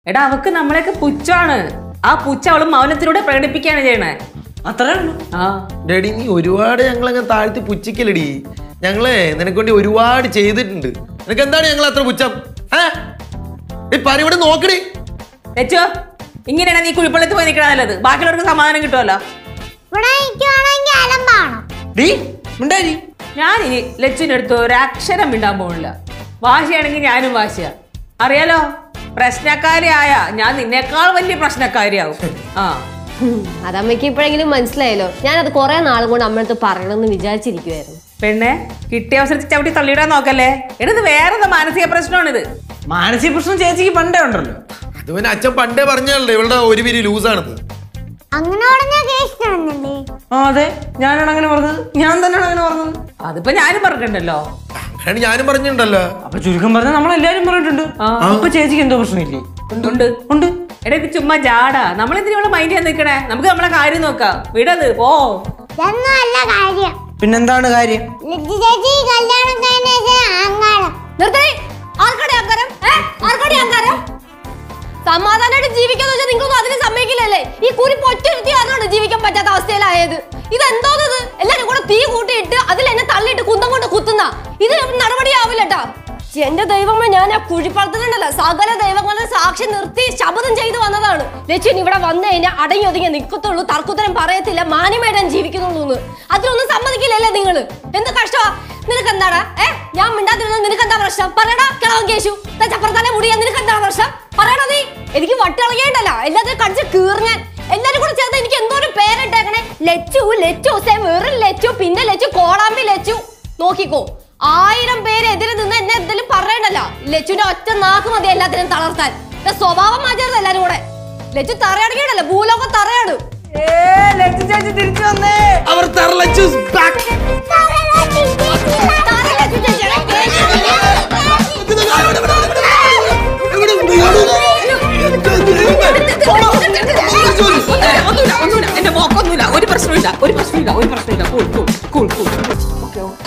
എടാ അവക്ക് നമ്മളെയൊക്കെ പുച്ഛാണ് ആ പുച്ഛ അവള് മൗനത്തിലൂടെ പ്രകടിപ്പിക്കുകയാണ് ചെയ്യണേ അത്രേ ഉള്ളൂ ആ ഡാഡി നീ ഒരുപാട് ഞങ്ങളങ്ങ് താഴ്ത്തി പുച്ഛിക്കലടി ഞങ്ങളെ നിനക്ക് വേണ്ടി ഒരുപാട് ചെയ്തിട്ടുണ്ട് നിനക്ക് എന്താണ് ഞങ്ങൾ അത്ര പുച്ഛം ഏ ഈ പരി ഇവിടെ നോക്കടി ലച്ചോ ഇങ്ങനെയാണ് നീ കുഴിപ്പള്ളത്ത് പോയി നിൽക്കണ നല്ലത് ബാക്കിയുള്ളവർക്ക് സമാധാനം കിട്ടുമല്ലോ ഇവിടെ നിൽക്കുവാണെങ്കിൽ അലമ്പാണോ ഡീ മിണ്ടാരി ഞാൻ ഇനി ലച്ചുവിന്റെ അടുത്ത് ഒരു അക്ഷരം മിണ്ടാൻ പോണില്ല വാശിയാണെങ്കിൽ ഞാനും വാശിയാ അറിയാലോ പ്രശ്നക്കാരിയായ ഞാൻ നിന്നേക്കാൾ വലിയ പ്രശ്നക്കാരിയാവും ആ അതമ്മയ്ക്ക് ഇപ്പോഴെങ്കിലും മനസ്സിലായല്ലോ ഞാനത് കുറെ നാളും കൊണ്ട് അമ്മയടുത്ത് പറയണമെന്ന് വിചാരിച്ചിരിക്കുവായിരുന്നു പെണ്ണെ കിട്ടിയ അവസരത്തിൽ ചവിട്ടി തള്ളിയിടാൻ നോക്കല്ലേ എടത് വേറെ മാനസിക പ്രശ്നമാണിത് മാനസിക പ്രശ്നം ചേച്ചിക്ക് പണ്ടേ ഉണ്ടല്ലോ അത് പിന്നെ അച്ഛൻ പണ്ടേ പറഞ്ഞല്ലേ ഇവളുടെ ഒരു പിരി ലൂസാണെന്ന് അങ്ങനെ പറഞ്ഞാൽ കേസ് നടന്നല്ലേ ആ അതെ ഞാനാണ് അങ്ങനെ പറഞ്ഞത് ഞാൻ തന്നെയാണ് അങ്ങനെ പറഞ്ഞത് അതിപ്പോ ഞാനും പറഞ്ഞിട്ടുണ്ടല്ലോ അങ്ങനെ ഞാനും പറഞ്ഞിട്ടുണ്ടല്ലോ അപ്പൊ ചുരുക്കം പറഞ്ഞാൽ നമ്മളെല്ലാരും പറഞ്ഞിട്ടുണ്ട് ആ. അപ്പൊ ചേച്ചിക്ക് എന്തോ പ്രശ്നമില്ലേ ഉണ്ട് ഉണ്ട് എടാ ഇത് ചുമ്മാ ജാടാ നമ്മൾ എന്തിനാ മൈൻഡ് ചെയ്യാൻ നിൽക്കണേ നമുക്ക് നമ്മളെ കാര്യം നോക്കാം വിടത് പോ ഇതൊന്നും അല്ല കാര്യം പിന്നെന്താണ് കാര്യം ലജ്ജ ചേച്ചി കല്യാണം കഴിഞ്ഞ ആങ്ങാളം നിർത്തണേ ആർക്കടെ അഹങ്കാരം ഏ? ആർക്കടെ അഹങ്കാരം സമാധാനമായിട്ട് ജീവിക്കാന്ന് വെച്ചാൽ നിങ്ങളൊന്നും അതിന് സമ്മതിക്കില്ലല്ലേ ഈ കുരി പൊറ്റൊരുത്തി കാരണമാണ് ജീവിക്കാൻ പറ്റാത്ത അവസ്ഥയിലായത് ഇതെന്തോന്നത് എല്ലാരും കൂടെ തീ കൂട്ടിയിട്ട് അതിൽ എന്നെ തള്ളിയിട്ട് കുന്തം കൊണ്ട് കുത്തുന്ന ഇത് നടപടിയാവില്ലട്ടാ എന്റെ ദൈവമേ ഞാൻ ആ കുഴിപ്പളത്തിലുണ്ടല്ലോ സകല ദൈവങ്ങളെ സാക്ഷി നിർത്തി ശപഥം ചെയ്തു വന്നതാണ് ലക്ഷ്യൻ ഇവിടെ വന്നു കഴിഞ്ഞാൽ അടങ്ങി ഒതുങ്ങി നിൽക്കത്തുള്ളൂ തർക്കുത്തരം പറയത്തില്ല മാന്യമായിട്ട് ഞാൻ ജീവിക്കുന്നുള്ളൂ എന്ന് അതിനൊന്നും സമ്മതിക്കില്ലല്ലേ നിങ്ങൾ എന്ത് കഷ്ടമാ നിനക്ക് എന്താടാ ഏ ഞാൻ മിണ്ടാതിരുന്നത് നിനക്ക് എന്താ പ്രശ്നം പറയടാ കിളവൻ കേശു ചപ്പറത്തല മുടിയാ നിനക്ക് എന്താ പ്രശ്നം പറയടാ നീ എനിക്ക് വട്ടിളകിയണ്ടല്ല എല്ലാത്തിനും കടിച്ച് കീറിഞ്ഞാൻ എല്ലാരും കൂടെ ചേർത്ത് എനിക്ക് എന്തോ ഒരു പേരിട്ടേക്കണേ ലച്ചു ലച്ചു സേ വെറും ലച്ചു പിന്നെ ലച്ചു കോളാമ്പി ലച്ചു നോക്കിക്കോ ആയിരം പേര് എതിരെ നിന്ന് എന്നെ എന്തെങ്കിലും പറയണ്ടല്ല ലച്ചുവിന്റെ ഒറ്റ നാക്ക് മതി എല്ലാത്തിനും തളർത്താൻ എന്റെ സ്വഭാവം മാറ്റരുത് എല്ലാരും കൂടെ ലച്ചു തറയടങ്ങിയടല്ലേ ഭൂലോകം തറയാണ് തിരിച്ചു വന്നേ അവർ തറലച്ചു back. തറ ലച്ചു ചേച്ചിയുടെ കേശു. ഒന്നുമില്ല ഒന്നുമില്ല ഒന്നുമില്ല എന്റെ മോക്കൊന്നുമില്ല ഒരു പ്രശ്നമില്ല ഒരു പ്രശ്നമില്ല ഒരു പ്രശ്നമില്ല കൂൾ കൂൾ കൂൾ കൂൾ